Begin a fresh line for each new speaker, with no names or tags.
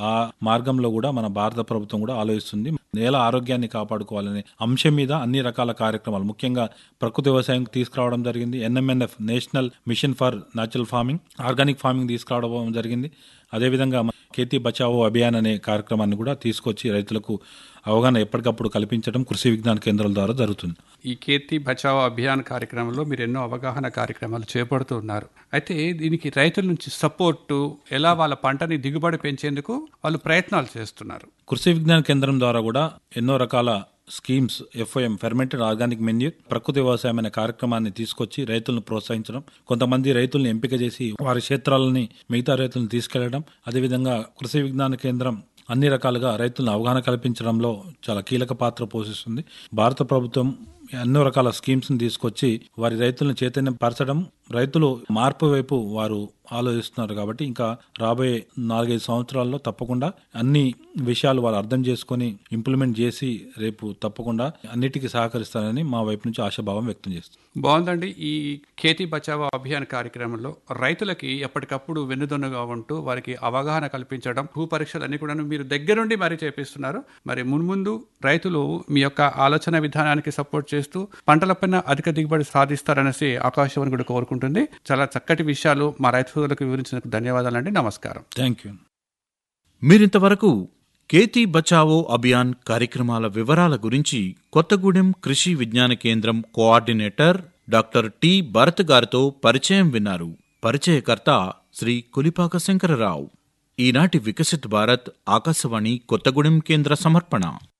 ఆ మార్గంలో కూడా మన భారత ప్రభుత్వం కూడా ఆలోచిస్తుంది నేల ఆరోగ్యాన్ని కాపాడుకోవాలనే అంశం మీద అన్ని రకాల కార్యక్రమాలు ముఖ్యంగా ప్రకృతి వ్యవసాయం తీసుకురావడం జరిగింది NMNF national mission for natural farming organic farming తీసుకురావడం జరిగింది అదేవిధంగా ఖేతీ బచావో అభియాన్ అనే కార్యక్రమాన్ని కూడా తీసుకొచ్చి రైతులకు అవగాహన ఎప్పటికప్పుడు కల్పించడం కృషి విజ్ఞాన కేంద్రాల ద్వారా జరుగుతుంది
ఈ కీర్తి బచావో అభియాన్ కార్యక్రమంలో మీరు ఎన్నో అవగాహన కార్యక్రమాలు చేపడుతూ ఉన్నారు అయితే దీనికి రైతుల నుంచి సపోర్టు ఎలా వాళ్ళ పంటని దిగుబడి పెంచేందుకు వాళ్ళు ప్రయత్నాలు చేస్తున్నారు
కృషి విజ్ఞాన కేంద్రం ద్వారా కూడా ఎన్నో రకాల schemes FIM fermented organic manure ప్రకృతి వ్యవసాయం అనే కార్యక్రమాన్ని తీసుకొచ్చి రైతులను ప్రోత్సహించడం కొంతమంది రైతులను ఎంపిక చేసి వారి క్షేత్రాలని మిగతా రైతులను తీసుకెళ్లడం అదేవిధంగా కృషి విజ్ఞాన కేంద్రం అన్ని రకాలుగా రైతులను అవగాహన కల్పించడంలో చాలా కీలక పాత్ర పోషిస్తుంది భారత ప్రభుత్వం ఎన్నో రకాల స్కీమ్స్ ని తీసుకొచ్చి వారి రైతులను చైతన్యం పరచడం రైతులు మార్పు వైపు వారు ఆలోచిస్తున్నారు కాబట్టి ఇంకా రాబోయే నాలుగైదు సంవత్సరాల్లో తప్పకుండా అన్ని విషయాలు వాళ్ళు అర్థం చేసుకొని ఇంప్లిమెంట్ చేసి రేపు తప్పకుండా అన్నిటికీ సహకరిస్తారని మా వైపు నుంచి ఆశాభావం వ్యక్తం చేస్తుంది
బాగుందండి ఈ ఖేతీ బచావో అభియాన్ కార్యక్రమంలో రైతులకి ఎప్పటికప్పుడు వెన్నుదన్నుగా ఉంటూ వారికి అవగాహన కల్పించడం భూ పరీక్షలు అన్ని కూడా మీరు దగ్గరుండి మరీ చేపిస్తున్నారు మరి మున్ముందు రైతులు మీ యొక్క ఆలోచన విధానానికి సపోర్ట్ చేస్తూ పంటలపైన అధిక దిగుబడి సాధిస్తారనేసి ఆకాశవాణి కూడా కోరుకుంటుంది చాలా చక్కటి విషయాలు మా రైతు సోదరులకు వివరించినందుకు ధన్యవాదాలండి నమస్కారం
థ్యాంక్ యూ
మీరింతవరకు కేతీ బచావో అభియాన్ కార్యక్రమాల వివరాల గురించి కొత్తగూడెం కృషి విజ్ఞాన కేంద్రం కోఆర్డినేటర్ డాక్టర్ టి భరత్ గారితో పరిచయం విన్నారు పరిచయకర్త శ్రీ కులిపాక శంకరరావు ఈనాటి వికసిత్ భారత్ ఆకాశవాణి కొత్తగూడెం కేంద్ర సమర్పణ